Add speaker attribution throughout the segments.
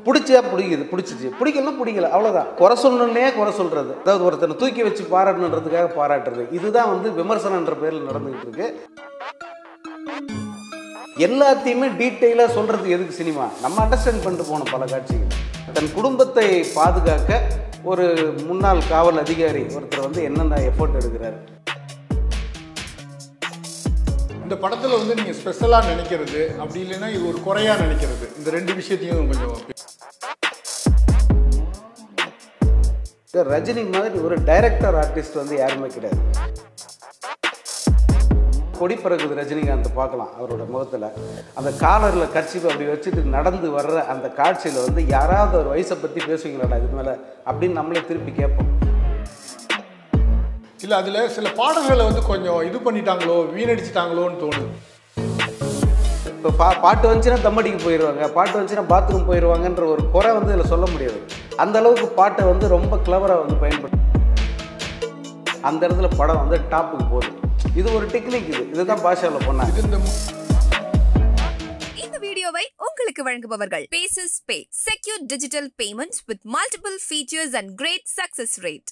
Speaker 1: பிடிச்சா பிடிக்குது பிடிச்சிச்சு பிடிக்கலன்னா பிடிக்கல அவ்வளோதான் குறை சொல்லணுன்னே குறை சொல்கிறது அதாவது ஒருத்தனை தூக்கி வச்சு பாராட்டணுன்றதுக்காக பாராட்டுறது இதுதான் வந்து விமர்சனன்ற பேரில் நடந்துகிட்டு இருக்கு எல்லாத்தையுமே டீட்டெயிலாக சொல்கிறது எதுக்கு சினிமா நம்ம அண்டர்ஸ்டாண்ட் பண்ணிட்டு போகணும் பல காட்சிகள் தன் குடும்பத்தை பாதுகாக்க ஒரு முன்னாள் காவல் அதிகாரி ஒருத்தர் வந்து என்னென்ன எஃபோர்ட் எடுக்கிறாரு
Speaker 2: இந்த படத்தில் வந்து நீங்கள் ஸ்பெஷலாக நினைக்கிறது அப்படி இல்லைன்னா இது ஒரு குறையாக நினைக்கிறது இந்த ரெண்டு விஷயத்தையும் கொஞ்சம்
Speaker 1: ரஜினி மாதிரி ஒரு டைரக்டர் ஆர்டிஸ்ட் வந்து யாருமே கிடையாது கொடி பறக்குது ரஜினிகாந்த் பார்க்கலாம் அவரோட முகத்தில் அந்த காலரில் கட்சிப்பு அப்படி வச்சுட்டு நடந்து வர்ற அந்த காட்சியில் வந்து யாராவது ஒரு வயசை பற்றி பேசுவீங்களாடா இது மேலே அப்படின்னு நம்மளே திருப்பி கேட்போம்
Speaker 2: இல்லை அதில் சில பாடல்களை வந்து கொஞ்சம் இது பண்ணிட்டாங்களோ வீணடிச்சிட்டாங்களோன்னு தோணுது
Speaker 1: இப்போ பா பாட்டு வந்துச்சுன்னா தம்மடிக்கு போயிடுவாங்க பாட்டு வந்துச்சுன்னா பாத்ரூம் போயிடுவாங்கன்ற ஒரு குறை வந்து இதில் சொல்ல முடியாது அந்த அளவுக்கு பாட்டை வந்து ரொம்ப கிளவராக வந்து பயன்படுத்து அந்த இடத்துல படம் வந்து டாப்புக்கு போகுது இது ஒரு டெக்னிக் இது இதுதான் பாஷாவில் பண்ணாங்க
Speaker 2: இது இந்த
Speaker 3: இந்த வீடியோவை உங்களுக்கு வழங்குபவர்கள் பேசஸ் pay secure digital payments with multiple features and great success rate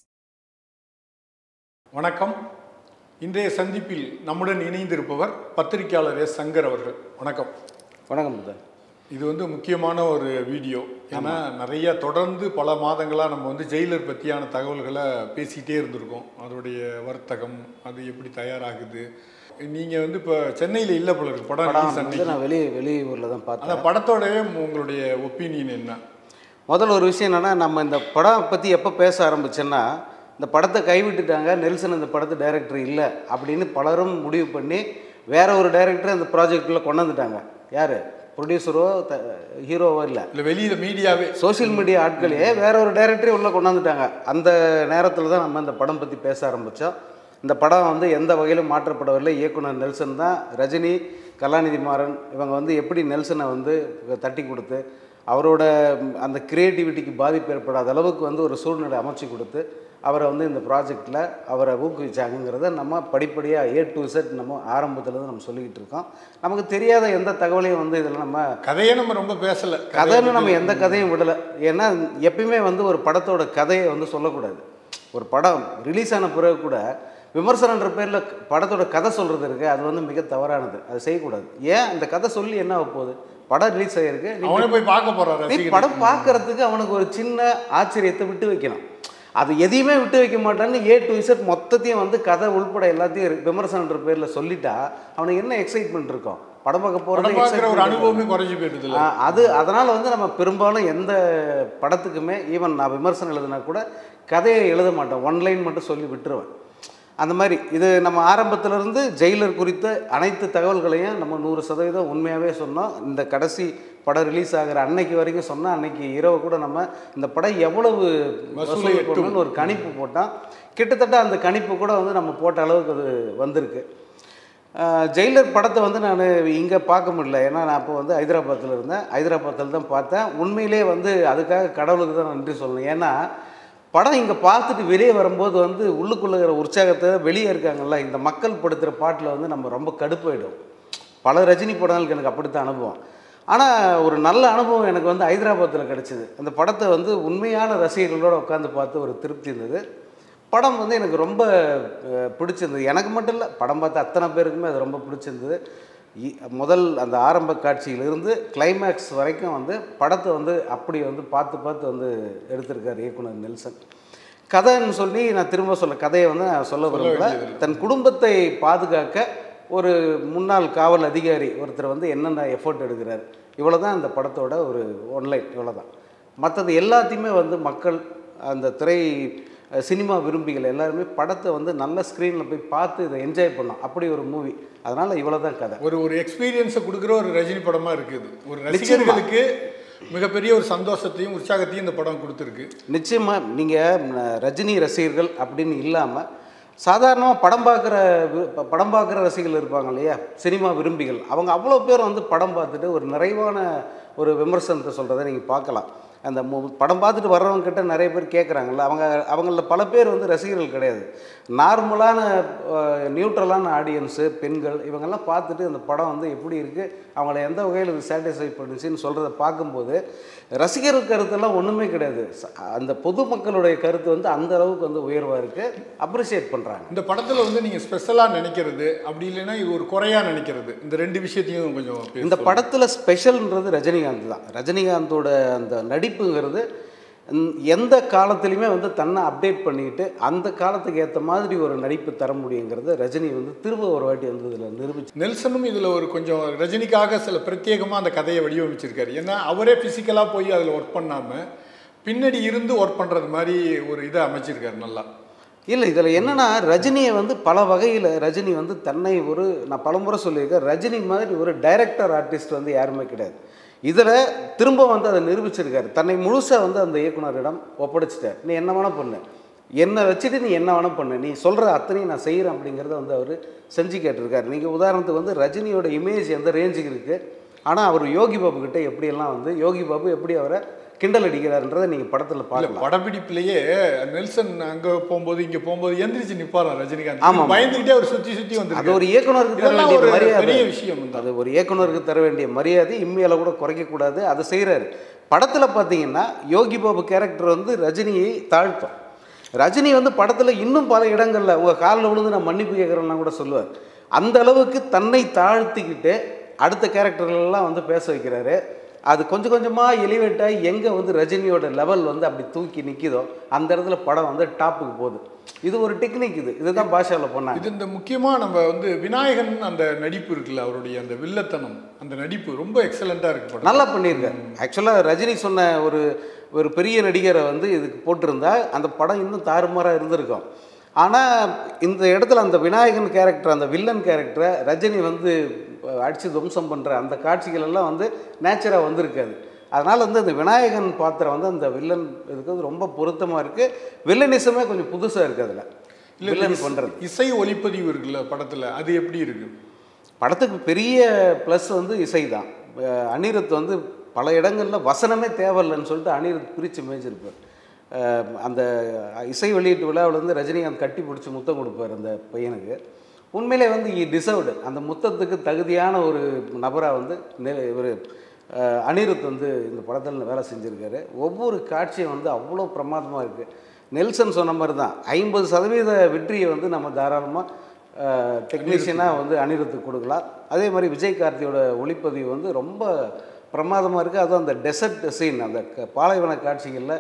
Speaker 2: வணக்கம் இன்றைய சந்திப்பில் நம்முடன் இணைந்திருப்பவர் பத்திரிகையாளர் எஸ் சங்கர் அவர்கள் வணக்கம்
Speaker 1: வணக்கம் முதல்
Speaker 2: இது வந்து முக்கியமான ஒரு வீடியோ ஏன்னா நிறைய தொடர்ந்து பல மாதங்களாக நம்ம வந்து ஜெயிலர் பற்றியான தகவல்களை பேசிக்கிட்டே இருந்திருக்கோம் அதோடைய வர்த்தகம் அது எப்படி தயாராகுது நீங்கள் வந்து இப்போ சென்னையில் இல்லை போல இருக்கு படம்
Speaker 1: படம்
Speaker 2: release
Speaker 1: வந்து
Speaker 2: அன்னைக்கு.
Speaker 1: நான் வெளி வெளியூரில் தான் பார்த்தேன்
Speaker 2: அந்த படத்தோடைய உங்களுடைய ஒப்பீனியன் என்ன
Speaker 1: முதல்ல ஒரு விஷயம் என்னென்னா நம்ம இந்த படம் பற்றி எப்போ பேச ஆரம்பிச்சேன்னா இந்த படத்தை கைவிட்டுட்டாங்க நெல்சன் இந்த படத்து டைரக்டர் இல்லை அப்படின்னு பலரும் முடிவு பண்ணி வேற ஒரு டைரக்டர் அந்த ப்ராஜெக்டில் கொண்டு வந்துட்டாங்க யார் ப்ரொடியூசரோ த ஹீரோவோ இல்லை
Speaker 2: இல்லை வெளியில் மீடியாவே
Speaker 1: சோஷியல் மீடியா ஆட்களையே வேற ஒரு டைரக்டரே உள்ளே கொண்டாந்துட்டாங்க அந்த நேரத்தில் தான் நம்ம இந்த படம் பற்றி பேச ஆரம்பித்தோம் இந்த படம் வந்து எந்த வகையிலும் மாற்றப்படவில்லை இயக்குனர் நெல்சன் தான் ரஜினி கலாநிதி மாறன் இவங்க வந்து எப்படி நெல்சனை வந்து தட்டி கொடுத்து அவரோட அந்த கிரியேட்டிவிட்டிக்கு பாதிப்பு ஏற்படாத அளவுக்கு வந்து ஒரு சூழ்நிலை அமைச்சு கொடுத்து அவரை வந்து இந்த ப்ராஜெக்டில் அவரை ஊக்குவிச்சாங்கங்கிறத நம்ம படிப்படியாக ஏ டு செட் நம்ம ஆரம்பத்துலேருந்து நம்ம சொல்லிக்கிட்டு இருக்கோம் நமக்கு தெரியாத எந்த தகவலையும் வந்து இதில் நம்ம
Speaker 2: கதையே நம்ம ரொம்ப பேசலை
Speaker 1: கதைன்னு நம்ம எந்த கதையும் விடலை ஏன்னா எப்பயுமே வந்து ஒரு படத்தோட கதையை வந்து சொல்லக்கூடாது ஒரு படம் ரிலீஸ் ஆன பிறகு கூட விமர்சனன்ற பேரில் படத்தோட கதை சொல்கிறது இருக்குது அது வந்து மிக தவறானது அது செய்யக்கூடாது ஏன் அந்த கதை சொல்லி என்ன ஆக போகுது படம் ரிலீஸ் ஆகிருக்கு நீ
Speaker 2: அவனே போய் பார்க்க போறாரு
Speaker 1: நீ
Speaker 2: ரசிகர்
Speaker 1: படம் பார்க்கறதுக்கு அவனுக்கு ஒரு சின்ன ஆச்சரியத்தை விட்டு வைக்கணும் அது எதையுமே விட்டு வைக்க மாட்டான்னு ஏ டு இசட் மொத்தத்தையும் வந்து கதை உள்பட எல்லாத்தையும் விமர்சனன்ற பேரில் சொல்லிட்டா அவனுக்கு என்ன எக்ஸைட்மெண்ட் இருக்கும் படம் பார்க்க
Speaker 2: படம்
Speaker 1: போகிறது
Speaker 2: பார்க்குற ஒரு அனுபவமே குறைஞ்சி போயிடுது
Speaker 1: ஆ, அது அதனால் வந்து நம்ம பெரும்பாலும் எந்த படத்துக்குமே ஈவன் நான் விமர்சனம் எழுதுனா கூட கதையை எழுத மாட்டேன் ஒன் லைன் மட்டும் சொல்லி விட்டுருவேன் அந்த மாதிரி இது நம்ம ஆரம்பத்திலிருந்து ஜெயிலர் குறித்த அனைத்து தகவல்களையும் நம்ம நூறு சதவீதம் உண்மையாகவே சொன்னோம் இந்த கடைசி படம் ரிலீஸ் ஆகிற அன்னைக்கு வரைக்கும் சொன்னால் அன்னைக்கு இரவு கூட நம்ம இந்த படம் எவ்வளவு
Speaker 2: வசூலை
Speaker 1: வசூல்
Speaker 2: எட்டும்.
Speaker 1: பண்ணணும்னு ஒரு கணிப்பு போட்டோம் கிட்டத்தட்ட அந்த கணிப்பு கூட வந்து நம்ம போட்ட அளவுக்கு அது வந்திருக்கு ஆஹ் ஜெயிலர் படத்தை வந்து நான் இங்கே பார்க்க முடியல ஏன்னா நான் அப்போ வந்து ஹைதராபாத்தில் இருந்தேன் ஹைதராபாத்தில் தான் பார்த்தேன் உண்மையிலே வந்து அதுக்காக கடவுளுக்கு தான் நன்றி சொல்லணும் ஏன்னா படம் இங்கே பார்த்துட்டு வெளியே வரும்போது வந்து உள்ளுக்குள்ள இருக்கிற உற்சாகத்தை வெளியே இருக்காங்கல்ல இந்த மக்கள் படுத்துகிற பாட்டில் வந்து நம்ம ரொம்ப கடுப்பாயிடும் பல ரஜினி படங்களுக்கு எனக்கு அப்படித்தான் அனுபவம் ஆனால் ஒரு நல்ல அனுபவம் எனக்கு வந்து ஹைதராபாத்தில் கிடச்சிது அந்த படத்தை வந்து உண்மையான ரசிகர்களோடு உட்காந்து பார்த்து ஒரு திருப்தி இருந்தது படம் வந்து எனக்கு ரொம்ப அஹ், பிடிச்சிருந்தது எனக்கு மட்டும் இல்லை படம் பார்த்த அத்தனை பேருக்குமே அது ரொம்ப பிடிச்சிருந்தது இ- முதல் அந்த ஆரம்ப காட்சியிலிருந்து கிளைமேக்ஸ் வரைக்கும் வந்து படத்தை வந்து அப்படி வந்து பார்த்து பார்த்து வந்து எடுத்திருக்கார் இயக்குனர் நெல்சன் கதைன்னு சொல்லி நான் திரும்ப சொல்ல கதையை வந்து நான் சொல்ல விரும்பல தன் குடும்பத்தை பாதுகாக்க ஒரு முன்னாள் காவல் அதிகாரி ஒருத்தர் வந்து என்னென்ன எஃபோர்ட் எடுக்கிறார் இவ்வளோ தான் இந்த படத்தோட ஒரு ஒன்லைன் இவ்வளோ தான் மற்றது எல்லாத்தையுமே வந்து மக்கள் அந்த திரை அஹ், சினிமா விரும்பிகள் எல்லாருமே படத்தை வந்து நல்ல ஸ்க்ரீனில் போய் பார்த்து இதை என்ஜாய் பண்ணோம் அப்படி ஒரு மூவி அதனால் இவ்வளோ தான் கதை
Speaker 2: ஒரு ஒரு எக்ஸ்பீரியன்ஸை கொடுக்குற ஒரு ரஜினி படமா இருக்குது ஒரு ரசிகர்களுக்கு மிகப்பெரிய ஒரு சந்தோஷத்தையும் உற்சாகத்தையும் இந்த படம் கொடுத்துருக்கு
Speaker 1: நிச்சயமாக நீங்கள் ரஜினி ரசிகர்கள் அப்படின்னு இல்லாமல் சாதாரணமாக படம் பார்க்குற வி- ப- படம் பார்க்குற ரசிகர்கள் இருப்பாங்க இல்லையா சினிமா விரும்பிகள் அவங்க அவ்வளோ பேர் வந்து படம் பார்த்துட்டு ஒரு நிறைவான ஒரு விமர்சனத்தை சொல்கிறத நீங்கள் பார்க்கலாம் அந்த மு- படம் பார்த்துட்டு வர்றவங்க கிட்ட நிறைய பேர் கேட்குறாங்கல்ல அவங்க அவங்களில் பல பேர் வந்து ரசிகர்கள் கிடையாது நார்மலான நியூட்ரலான ஆடியன்ஸு பெண்கள் இவங்கெல்லாம் பார்த்துட்டு அந்த படம் வந்து எப்படி இருக்குது அவங்கள எந்த வகையில் இது சாட்டிஸ்ஃபை பண்ணுச்சுன்னு சொல்கிறத பார்க்கும்போது ரசிகர்கள் கருத்தெல்லாம் ஒன்றுமே கிடையாது ச- அந்த பொதுமக்களுடைய கருத்து வந்து அந்த அளவுக்கு வந்து உயர்வாக இருக்குது அப்ரிஷியேட் பண்ணுறாங்க
Speaker 2: இந்த படத்தில் வந்து நீங்கள் ஸ்பெஷலாக நினைக்கிறது அப்படி இல்லைன்னா இது ஒரு குறையா நினைக்கிறது இந்த ரெண்டு விஷயத்தையும் கொஞ்சம் பேச
Speaker 1: இந்த படத்தில் ஸ்பெஷல்ன்றது ரஜினிகாந்த் தான் ரஜினிகாந்தோட அந்த நடிப்புங்கிறது ம், எந்த காலத்துலையுமே வந்து தன்னை அப்டேட் பண்ணிக்கிட்டு அந்த காலத்துக்கு ஏற்ற மாதிரி ஒரு நடிப்பு தர முடியுங்கிறது ரஜினி வந்து திரும்ப ஒரு வாட்டி வந்து இதில் நிரூபிச்சு
Speaker 2: நெல்சனும் இதில் ஒரு கொஞ்சம் ரஜினிக்காக சில பிரத்யேகமாக அந்த கதையை வடிவமைச்சிருக்காரு ஏன்னா அவரே ஃபிசிக்கலாக போய் அதில் ஒர்க் பண்ணாமல் பின்னாடி இருந்து ஒர்க் பண்ணுறது மாதிரி ஒரு இதை அமைச்சிருக்காரு நல்லா
Speaker 1: இல்லை இதில் என்னன்னா ரஜினியை வந்து பல வகையில் ரஜினி வந்து தன்னை ஒரு நான் பலமுறை சொல்லியிருக்கேன் ரஜினி மாதிரி ஒரு டைரக்டர் ஆர்டிஸ்ட் வந்து யாருமே கிடையாது இதில் திரும்ப வந்து அதை நிரூபிச்சிருக்காரு தன்னை முழுசாக வந்து அந்த இயக்குனரிடம் ஒப்படைச்சிட்டார் நீ என்ன வேணால் பண்ணு என்னை வச்சுட்டு நீ என்ன வேணால் பண்ணு நீ சொல்கிற அத்தனையும் நான் செய்கிறேன் அப்படிங்கிறத வந்து அவர் செஞ்சு கேட்டிருக்காரு நீங்கள் உதாரணத்துக்கு வந்து ரஜினியோட இமேஜ் எந்த ரேஞ்சுக்கு இருக்குது ஆனால் அவர் யோகி பாபு கிட்ட எப்படியெல்லாம் வந்து யோகி பாபு எப்படி அவரை கிண்டல் அடிக்கிறாருன்றதை நீங்கள் படத்தில்
Speaker 2: இல்ல
Speaker 1: பார்க்கலாம்
Speaker 2: படப்பிடிப்புலயே நெல்சன் அங்க போகும்போது இங்க போகும்போது எந்திரிச்சு நிப்பாராம் ரஜினிகாந்த்
Speaker 1: ஆமா.
Speaker 2: பயந்துகிட்டே அவர் சுத்தி சுத்தி
Speaker 1: அது
Speaker 2: வந்து
Speaker 1: ஒரு இயக்குனருக்கு தர
Speaker 2: இதெல்லாம்
Speaker 1: வேண்டிய
Speaker 2: ஒரு
Speaker 1: மரியாதை
Speaker 2: பெரிய விஷயம் தான்.
Speaker 1: அது ஒரு இயக்குனருக்கு தர வேண்டிய மரியாதை இம்மையில கூட குறைக்கக்கூடாது அதை செய்கிறாரு படத்தில் பார்த்தீங்கன்னா யோகி பாபு கேரக்டர் வந்து ரஜினியை தாழ்த்தும் ரஜினி வந்து படத்தில் இன்னும் பல இடங்களில் உங்கள் காலில் விழுந்து நான் மன்னிப்பு கேட்குறேன்னா கூட சொல்லுவார் அந்த அளவுக்கு தன்னை தாழ்த்திக்கிட்டு அடுத்த கேரக்டர்கள்லாம் வந்து பேச வைக்கிறாரு அது கொஞ்சம் கொஞ்சமாக எலிவேட் ஆகி எங்கே வந்து ரஜினியோட லெவல் வந்து அப்படி தூக்கி நிற்கிதோ அந்த இடத்துல படம் வந்து டாப்புக்கு போகுது இது ஒரு டெக்னிக் இது இதுதான் பாஷாவில் பண்ணாங்க
Speaker 2: இது இந்த முக்கியமா நம்ம வந்து விநாயகன் அந்த நடிப்பு இருக்குல்ல அவருடைய அந்த வில்லத்தனம் அந்த நடிப்பு ரொம்ப எக்ஸலண்டா இருக்கு படம்
Speaker 1: நல்லா பண்ணியிருக்காரு ஆக்சுவலாக ரஜினி சொன்ன ஒரு ஒரு பெரிய நடிகரை வந்து இதுக்கு போட்டிருந்தா அந்த படம் இன்னும் தாறுமாறாக இருந்திருக்கும் ஆனால் இந்த இடத்துல அந்த விநாயகன் கேரக்டர் அந்த வில்லன் கேரக்டரை ரஜினி வந்து அடித்து துவம்சம் பண்ணுற அந்த காட்சிகள் எல்லாம் வந்து நேச்சராக வந்திருக்காது அதனால் வந்து அந்த விநாயகன் பாத்திரம் வந்து அந்த வில்லன் இதுக்கு வந்து ரொம்ப பொருத்தமாக இருக்குது வில்லனிசமே கொஞ்சம் புதுசாக இருக்குது அதில்
Speaker 2: இல்ல
Speaker 1: வில்லன்
Speaker 2: இஸ்-
Speaker 1: பண்ணுறது
Speaker 2: இசை ஒளிப்பதிவு இருக்குல்ல படத்துல அது எப்படி இருக்கு
Speaker 1: படத்துக்கு பெரிய ப்ளஸ் வந்து இசை தான் அஹ் அனிருத் வந்து பல இடங்களில் வசனமே தேவையில்லைன்னு சொல்லிட்டு அனிருத் பிரித்து மேய்ச்சிருப்பார் அஹ் அந்த இசை வெளியீட்டு விழாவில் வந்து ரஜினிகாந்த் கட்டி பிடிச்சி முத்தம் கொடுப்பார் அந்த பையனுக்கு உண்மையிலே வந்து இ டிசர்வ்டு அந்த முத்தத்துக்கு தகுதியான ஒரு நபராக வந்து ஒரு அனிருத் வந்து இந்த படத்தில் வேலை செஞ்சுருக்காரு ஒவ்வொரு காட்சியும் வந்து அவ்வளோ பிரமாதமாக இருக்குது நெல்சன் சொன்ன மாதிரி தான் ஐம்பது சதவீத வெற்றியை வந்து நம்ம தாராளமாக டெக்னீஷியனாக வந்து அனிருத்துக்கு கொடுக்கலாம் அதே மாதிரி விஜய் கார்த்தியோட ஒளிப்பதிவு வந்து ரொம்ப பிரமாதமாக இருக்குது அதுவும் அந்த டெசர்ட் சீன் அந்த க- பாலைவன காட்சிகளில்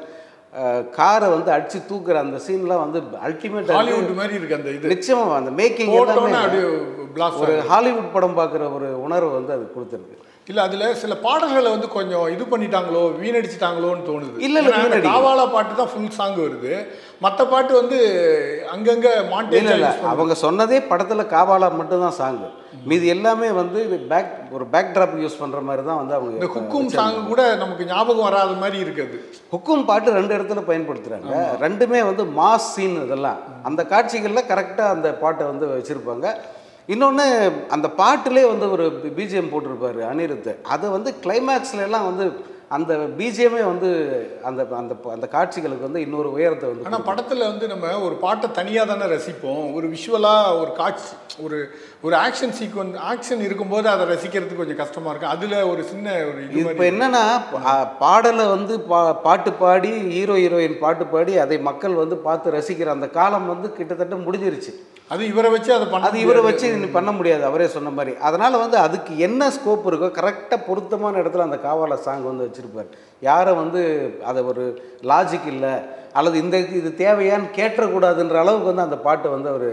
Speaker 1: காரை வந்து அடித்து தூக்குற அந்த சீன்லாம் வந்து அல்டிமேட்
Speaker 2: ஹாலிவுட் மாதிரி இருக்கு அந்த இது
Speaker 1: நிச்சயமாக அந்த மேக்கிங்
Speaker 2: போட்டோன்னு
Speaker 1: எல்லாமே
Speaker 2: அப்படியே பிளாஸ்ட்
Speaker 1: ஒரு ஹாலிவுட் படம் பார்க்குற ஒரு உணர்வு வந்து அது கொடுத்துருக்கு
Speaker 2: இல்ல அதுல சில பாடல்களை வந்து கொஞ்சம் இது பண்ணிட்டாங்களோ வீணடிச்சிட்டாங்களோன்னு தோணுது
Speaker 1: இல்ல, இல்ல,
Speaker 2: ஏன்னா அந்த
Speaker 1: வீணடிக்கல.
Speaker 2: காவாலா பாட்டு தான் ஃபுல் சாங் வருது மத்த பாட்டு வந்து அங்கங்க
Speaker 1: இல்லை
Speaker 2: மாண்டேஜ்
Speaker 1: இல்லை அவங்க சொன்னதே படத்தில் காவாலா மட்டும்தான் சாங்கு மீதி எல்லாமே வந்து பேக் ஒரு பேக் ட்ராப் யூஸ் பண்ணுற மாதிரி தான் வந்து அவங்க
Speaker 2: இந்த குக்கும் சாங் கூட நமக்கு ஞாபகம் வராத மாதிரி இருக்குது
Speaker 1: ஹுக்கும் பாட்டு ரெண்டு இடத்துல பயன்படுத்துகிறாங்க ரெண்டுமே வந்து மாஸ் சீன் இதெல்லாம் அந்த காட்சிகளில் கரெக்டாக அந்த பாட்டை வந்து வச்சுருப்பாங்க இன்னொன்று அந்த பாட்டிலே வந்து ஒரு பிஜிஎம் போட்டிருப்பாரு அனிருத் அதை வந்து கிளைமேக்ஸ்ல எல்லாம் வந்து அந்த பிஜிஎம்மே வந்து அந்த அந்த அந்த காட்சிகளுக்கு வந்து இன்னொரு உயரத்தை வந்து
Speaker 2: ஆனா படத்துல வந்து நம்ம ஒரு பாட்டை தனியா தானே ரசிப்போம் ஒரு விஷுவலா ஒரு காட்சி ஒரு ஒரு ஆக்ஷன் சீக்வன்ஸ் ஆக்ஷன் இருக்கும்போது அதை ரசிக்கிறதுக்கு கொஞ்சம் கஷ்டமா இருக்கு அதுல ஒரு சின்ன ஒரு இது
Speaker 1: இப்போ
Speaker 2: மாதிரி
Speaker 1: என்னன்னா பா- பாடலை வந்து பா பாட்டு பாடி ஹீரோ ஹீரோயின் பாட்டு பாடி அதை மக்கள் வந்து பார்த்து ரசிக்கிற அந்த காலம் வந்து கிட்டத்தட்ட முடிஞ்சிருச்சு
Speaker 2: அது இவரை வச்சு அதை பண்ண
Speaker 1: அது இவரை
Speaker 2: முடியாது.
Speaker 1: வச்சு இனி பண்ண முடியாது அவரே சொன்ன மாதிரி அதனால் வந்து அதுக்கு என்ன ஸ்கோப் இருக்கோ கரெக்டாக பொருத்தமான இடத்துல அந்த காவால சாங் வந்து வச்சுருப்பார் யாரும் வந்து அதை ஒரு லாஜிக் இல்லை அல்லது இந்த இது தேவையான்னு கேட்டக்கூடாதுன்ற அளவுக்கு வந்து அந்த பாட்டை வந்து அவர்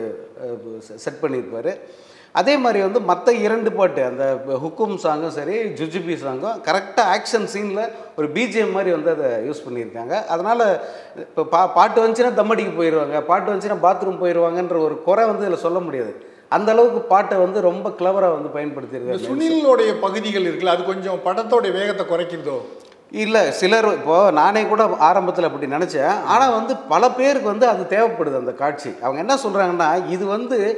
Speaker 1: செட் பண்ணியிருப்பார் அதே மாதிரி வந்து மற்ற இரண்டு பாட்டு அந்த ஹுக்கும் சாங்கும் சரி ஜுஜுபி சாங்கும் கரெக்டாக ஆக்ஷன் சீனில் ஒரு பிஜிஎம் மாதிரி வந்து அதை யூஸ் பண்ணியிருக்காங்க அதனால் இப்போ பா பாட்டு வந்துச்சுன்னா தம்மடிக்கு போயிடுவாங்க பாட்டு வந்துச்சுன்னா பாத்ரூம் போயிடுவாங்கன்ற ஒரு குறை வந்து இதில் சொல்ல முடியாது அந்த அளவுக்கு பாட்டை வந்து ரொம்ப கிளவராக வந்து
Speaker 2: இந்த
Speaker 1: பயன்படுத்தியிருக்காங்க
Speaker 2: சுனிலோடைய பகுதிகள் இருக்குல்ல அது கொஞ்சம் படத்தோட வேகத்தை குறைக்கிறதோ
Speaker 1: இல்லை சிலர் இப்போது நானே கூட ஆரம்பத்தில் அப்படி நினச்சேன் ஆனால் வந்து பல பேருக்கு வந்து அது தேவைப்படுது அந்த காட்சி அவங்க என்ன சொல்கிறாங்கன்னா இது வந்து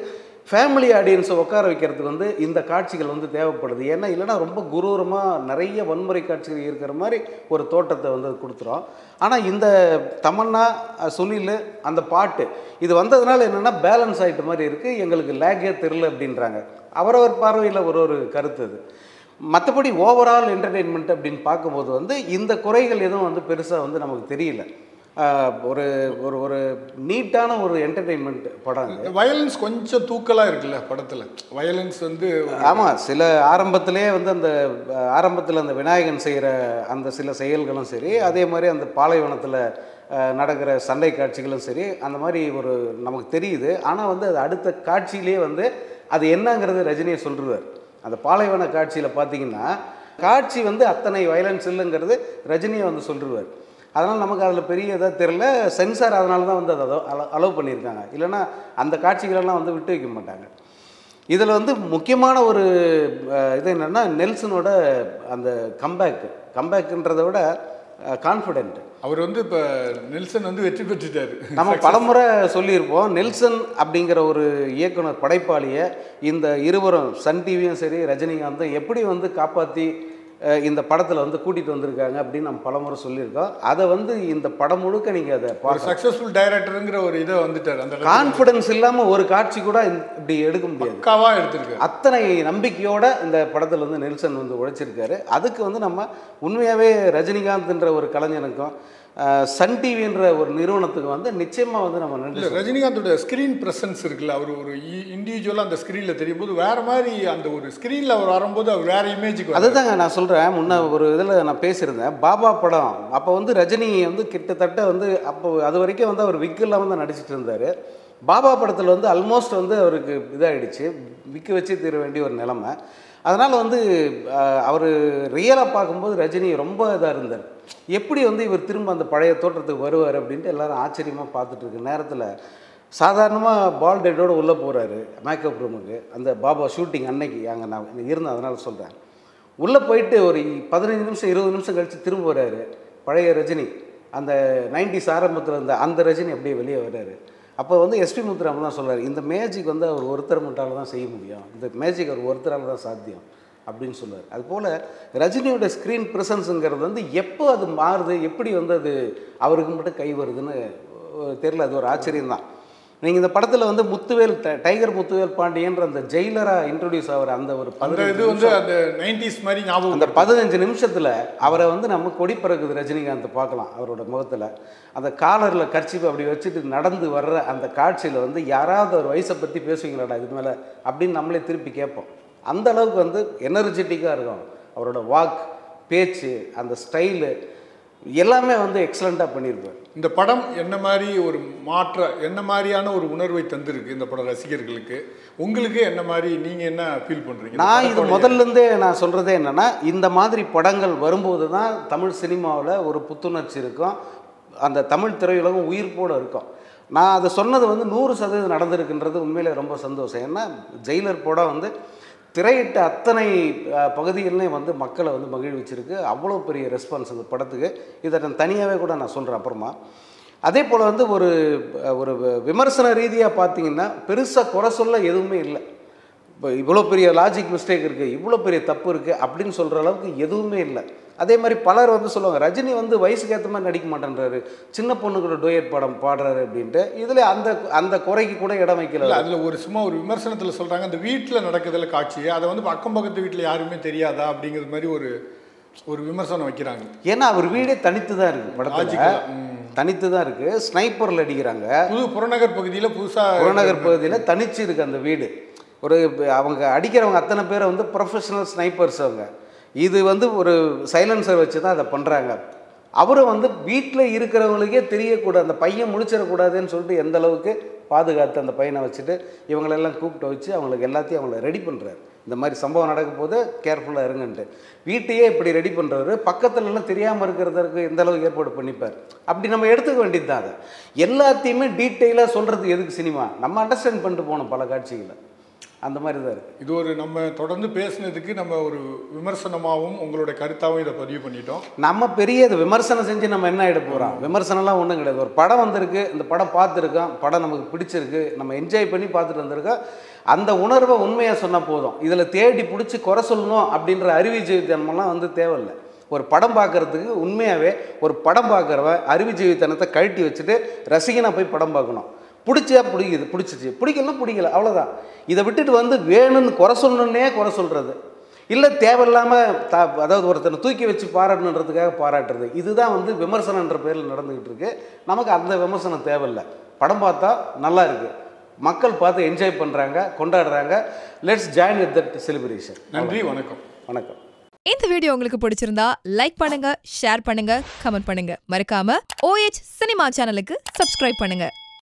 Speaker 1: ஃபேமிலி ஆடியன்ஸை உட்கார வைக்கிறதுக்கு வந்து இந்த காட்சிகள் வந்து தேவைப்படுது ஏன்னா இல்லைன்னா ரொம்ப குரூரமாக நிறைய வன்முறை காட்சிகள் இருக்கிற மாதிரி ஒரு தோட்டத்தை வந்து அது கொடுத்துரும் ஆனால் இந்த தமன்னா அஹ், சுனில் அந்த பாட்டு இது வந்ததுனால என்னென்னா பேலன்ஸ் ஆகிட்ட மாதிரி இருக்குது எங்களுக்கு லேக்கே தெரில அப்படின்றாங்க அவரவர் பார்வையில் ஒரு ஒரு கருத்து அது மற்றபடி ஓவரால் என்டர்டெயின்மெண்ட் அப்படின்னு பார்க்கும்போது வந்து இந்த குறைகள் எதுவும் வந்து பெருசாக வந்து நமக்கு தெரியல ஆஹ் ஒரு ஒரு ஒரு நீட்டான ஒரு என்டர்டெயின்மெண்ட் படம் இது
Speaker 2: வயலன்ஸ் கொஞ்சம் தூக்கலாக இருக்குல்ல படத்தில் வயலன்ஸ் வந்து
Speaker 1: ஆமாம் சில ஆரம்பத்திலே வந்து அந்த ஆரம்பத்தில் அந்த விநாயகன் செய்கிற அந்த சில செயல்களும் சரி அதே மாதிரி அந்த பாலைவனத்தில் நடக்கிற சண்டை காட்சிகளும் சரி அந்த மாதிரி ஒரு நமக்கு தெரியுது ஆனால் வந்து அது அடுத்த காட்சியிலே வந்து அது என்னங்கிறது ரஜினியை சொல்லிருவார் அந்த பாலைவன காட்சியில் பார்த்தீங்கன்னா காட்சி வந்து அத்தனை வயலன்ஸ் இல்லைங்கிறது ரஜினியை வந்து சொல்லிருவார் அதனால் நமக்கு அதில் பெரிய இதாக தெரில சென்சார் அதனால தான் வந்து அதை அலோவ் பண்ணியிருக்காங்க இல்லைன்னா அந்த காட்சிகளெல்லாம் வந்து விட்டு வைக்க மாட்டாங்க இதில் வந்து முக்கியமான ஒரு அஹ், இது என்னென்னா நெல்சனோட அந்த கம்பேக் கம்பேக்குன்றதை விட கான்ஃபிடென்ட்
Speaker 2: அவர் வந்து இப்போ நெல்சன் வந்து வெற்றி பெற்றுட்டாரு
Speaker 1: நம்ம பலமுறை சொல்லியிருப்போம் நெல்சன் அப்படிங்கிற ஒரு இயக்குனர் படைப்பாளியை இந்த இருவரும் சன் டிவியும் சரி ரஜினிகாந்தும் எப்படி வந்து காப்பாற்றி இந்த படத்தில் வந்து கூட்டிகிட்டு வந்திருக்காங்க அப்படின்னு நம்ம பலமுறை சொல்லியிருக்கோம் அதை வந்து இந்த படம் முழுக்க நீங்கள் அதை
Speaker 2: ஒரு
Speaker 1: பார்க்க
Speaker 2: சக்ஸஸ்ஃபுல் டைரக்டருங்கிற ஒரு இதை வந்துட்டார் அந்த இடத்துல
Speaker 1: கான்ஃபிடன்ஸ் இல்லாமல் ஒரு காட்சி கூட இந்த- இப்படி எடுக்க முடியாது
Speaker 2: பக்காவாக எடுத்திருக்காரு
Speaker 1: அத்தனை நம்பிக்கையோட இந்த படத்தில் வந்து நெல்சன் வந்து உழைச்சிருக்காரு அதுக்கு வந்து நம்ம உண்மையாகவே ரஜினிகாந்த்ன்ற ஒரு கலைஞனுக்கும் அஹ், சன் டிவின்ற ஒரு நிறுவனத்துக்கு வந்து நிச்சயமாக வந்து நம்ம நன்றி
Speaker 2: இல்லை ரஜினிகாந்தோட ஸ்க்ரீன் ப்ரெசன்ஸ் இருக்குல்ல அவர் ஒரு இண்டிவிஜுவலாக அந்த ஸ்க்ரீனில் தெரியும் போது வேற மாதிரி அந்த ஒரு ஸ்க்ரீனில் அவர் வரும்போது அவர் வேற இமேஜுக்கு
Speaker 1: அதுதாங்க நான் சொல்கிறேன் முன்ன ஒரு இதில் நான் பேசியிருந்தேன் பாபா படம் அப்போ வந்து ரஜினி வந்து கிட்டத்தட்ட வந்து அப்போ அது வரைக்கும் வந்து அவர் விக்கு இல்லாமல் தான் நடிச்சிட்டு இருந்தார் பாபா படத்தில் வந்து ஆல்மோஸ்ட் வந்து அவருக்கு இதாகிடுச்சு விக்கு வச்சு தீர வேண்டிய ஒரு நிலைமை அதனால் வந்து அவர் ரியலாக பார்க்கும்போது ரஜினி ரொம்ப இதாக இருந்தார் எப்படி வந்து இவர் திரும்ப அந்த பழைய தோற்றத்துக்கு வருவார் அப்படின்ட்டு எல்லாரும் ஆச்சரியமாக பார்த்துட்டு இருக்க நேரத்தில் சாதாரணமாக பால் டெட்டோட உள்ளே போகிறாரு மேக்கப் ரூமுக்கு அந்த பாபா ஷூட்டிங் அன்னைக்கு அங்கே நான் இருந்தேன் அதனால சொல்கிறேன் உள்ளே போயிட்டு ஒரு பதினஞ்சு நிமிஷம் இருபது நிமிஷம் கழித்து திரும்ப வர்றாரு பழைய ரஜினி அந்த நைன்டிஸ் ஆரம்பத்தில் இருந்த அந்த ரஜினி அப்படியே வெளியே வர்றாரு அப்போ வந்து எஸ்பி முத்துராமன் தான் சொல்றாரு இந்த மேஜிக் வந்து அவர் ஒருத்தர் மட்டால தான் செய்ய முடியும் இந்த மேஜிக் அவர் ஒருத்தரால தான் சாத்தியம் அப்படின்னு சொல்லுவார் அதுபோல் ரஜினியோட ஸ்க்ரீன் ப்ரெசன்ஸுங்கிறது வந்து எப்போ அது மாறுது எப்படி வந்து அது அவருக்கு மட்டும் கை வருதுன்னு அஹ், தெரியல அது ஒரு ஆச்சரியம் தான் நீங்கள் இந்த படத்தில் வந்து முத்துவேல் ட- டைகர் முத்துவேல் பாண்டியன்ற அந்த ஜெயிலராக இன்ட்ரடியூஸ் ஆகிற அந்த ஒரு
Speaker 2: அந்த
Speaker 1: பதினஞ்சு
Speaker 2: இது வந்து அந்த நைன்டிஸ் மாதிரி ஞாபகம்
Speaker 1: அந்த பதினஞ்சு நிமிஷத்தில் அவரை வந்து நம்ம கொடி பறக்குது ரஜினிகாந்த் பார்க்கலாம் அவரோட முகத்தில் அந்த காலரில் கர்ச்சிப்பு அப்படி வச்சுட்டு நடந்து வர்ற அந்த காட்சியில் வந்து யாராவது ஒரு வயசை பற்றி பேசுவீங்களாடா இது மேலே அப்படின்னு நம்மளே திருப்பி கேட்போம் அந்த அளவுக்கு வந்து எனர்ஜெட்டிக்காக இருக்கும் அவரோட வாக் பேச்சு அந்த ஸ்டைலு எல்லாமே வந்து எக்ஸலண்ட்டாக பண்ணியிருப்பார்
Speaker 2: இந்த படம் என்ன மாதிரி ஒரு மாற்ற என்ன மாதிரியான ஒரு உணர்வை தந்திருக்கு இந்த படம் ரசிகர்களுக்கு உங்களுக்கு என்ன மாதிரி நீங்க என்ன ஃபீல் பண்றீங்க இந்த
Speaker 1: நான் இது
Speaker 2: படத்தோடைய-
Speaker 1: முதல்ல இருந்தே நான் சொல்கிறதே என்னென்னா இந்த மாதிரி படங்கள் வரும்போது தான் தமிழ் சினிமாவில் ஒரு புத்துணர்ச்சி இருக்கும் அந்த தமிழ் திரையுலகம் உயிர்ப்போடு இருக்கும் நான் அதை சொன்னது வந்து நூறு சதவீதம் நடந்திருக்குன்றது உண்மையிலே ரொம்ப சந்தோஷம் ஏன்னா ஜெயிலர் படம் வந்து திரையிட்ட அத்தனை அஹ், பகுதிகள்லையும் வந்து மக்களை வந்து மகிழ்விச்சிருக்கு அவ்வளோ பெரிய ரெஸ்பான்ஸ் அந்த படத்துக்கு இதை நான் தனியாகவே கூட நான் சொல்கிறேன் அப்புறமா அதே போல் வந்து ஒரு அஹ், ஒரு விமர்சன ரீதியாக பார்த்தீங்கன்னா பெருசாக குறை சொல்ல எதுவுமே இல்லை இப்போ இவ்வளோ பெரிய லாஜிக் மிஸ்டேக் இருக்குது இவ்வளோ பெரிய தப்பு இருக்குது அப்படின்னு சொல்கிற அளவுக்கு எதுவுமே இல்லை அதே மாதிரி பலர் வந்து சொல்லுவாங்க ரஜினி வந்து வயசுக்கு ஏற்ற மாதிரி நடிக்க மாட்டேன்றாரு சின்ன பொண்ணு கூட டூயட் படம் பாடுறாரு அப்படின்ட்டு இதில் அந்த அந்த குறைக்கு கூட இடம் வைக்கல
Speaker 2: இல்ல அதுல ஒரு சும்மா ஒரு விமர்சனத்துல சொல்றாங்க அந்த வீட்டுல நடக்குதுல காட்சி அதை வந்து அக்கம் பக்கத்து வீட்டுல யாருமே தெரியாதா அப்படிங்கிறது மாதிரி ஒரு ஒரு விமர்சனம் வைக்கிறாங்க
Speaker 1: ஏன்னா அவர் வீடே தனித்து தான் இருக்குது படத்தில்
Speaker 2: Logical ஆ, ம்.
Speaker 1: தனித்து தான் இருக்குது ஸ்னைப்பரில் அடிக்கிறாங்க
Speaker 2: புது புறநகர் பகுதியில புதுசா
Speaker 1: புறநகர் பகுதியில் தனிச்சு இருக்கு அந்த வீடு ஒரு அவங்க அடிக்கிறவங்க அத்தனை பேரை வந்து ப்ரொஃபஷனல் ஸ்னைப்பர்ஸ் அவங்க இது வந்து ஒரு சைலன்சர் வச்சு தான் அதை பண்ணுறாங்க அவரும் வந்து வீட்டில் இருக்கிறவங்களுக்கே தெரியக்கூடாது அந்த பையன் முழிச்சிடக்கூடாதுன்னு சொல்லிட்டு எந்த அளவுக்கு பாதுகாத்து அந்த பையனை வச்சுட்டு இவங்களெல்லாம் கூப்பிட்டு வச்சு அவங்களுக்கு எல்லாத்தையும் அவங்கள ரெடி பண்ணுறாரு இந்த மாதிரி சம்பவம் நடக்கும் போது கேர்ஃபுல்லாக இருங்கன்ட்டு வீட்டையே இப்படி ரெடி பண்ணுறவர் பக்கத்துல எல்லாம் தெரியாமல் இருக்கிறதுக்கு எந்த அளவுக்கு ஏற்பாடு பண்ணிப்பார் அப்படி நம்ம எடுத்துக்க வேண்டியது தான் அதை எல்லாத்தையுமே டீட்டெயிலாக சொல்கிறதுக்கு எதுக்கு சினிமா நம்ம அண்டர்ஸ்டாண்ட் பண்ணிட்டு போகணும் பல காட்சிகளை அந்த மாதிரி தான் இருக்குது
Speaker 2: இது ஒரு நம்ம தொடர்ந்து பேசுனதுக்கு நம்ம ஒரு விமர்சனமாகவும் உங்களோட கருத்தாகவும் இதை பதிவு பண்ணிட்டோம்
Speaker 1: நம்ம பெரிய இது விமர்சனம் செஞ்சு நம்ம என்ன ஆகிட போகிறோம் விமர்சனம்லாம் ஒன்றும் கிடையாது ஒரு படம் வந்திருக்கு இந்த படம் பார்த்துருக்கோம் படம் நமக்கு பிடிச்சிருக்கு நம்ம என்ஜாய் பண்ணி பார்த்துட்டு வந்திருக்கோம் அந்த உணர்வை உண்மையாக சொன்னால் போதும் இதில் தேடி பிடிச்சி குறை சொல்லணும் அப்படின்ற அறிவுஜீவித்தனமெல்லாம் வந்து தேவையில்லை ஒரு படம் பார்க்கறதுக்கு உண்மையாகவே ஒரு படம் பார்க்குறவன் அறிவுஜீவித்தனத்தை கழட்டி வச்சுட்டு ரசிகனாக போய் படம் பார்க்கணும் பிடிச்சா பிடிக்குது பிடிச்சிச்சு பிடிக்கலன்னா பிடிக்கல அவ்வளோதான் இதை விட்டுட்டு வந்து வேணும்னு குறை சொல்லணுன்னே குறை சொல்கிறது இல்லை தேவையில்லாமல் த அதாவது ஒருத்தனை தூக்கி வச்சு பாராட்டணுன்றதுக்காக பாராட்டுறது இதுதான் வந்து விமர்சனன்ற பேரில் நடந்துக்கிட்டு இருக்கு நமக்கு அந்த விமர்சனம் தேவையில்லை படம் பார்த்தா நல்லா இருக்கு மக்கள் பார்த்து என்ஜாய் பண்ணுறாங்க கொண்டாடுறாங்க let's join with that celebration
Speaker 2: நன்றி வணக்கம்
Speaker 1: வணக்கம்
Speaker 3: இந்த வீடியோ உங்களுக்கு பிடிச்சிருந்தா லைக் பண்ணுங்க ஷேர் பண்ணுங்க கமெண்ட் பண்ணுங்க மறக்காம ஓஎச் சினிமா சேனலுக்கு சப்ஸ்கிரைப் பண்ணுங்க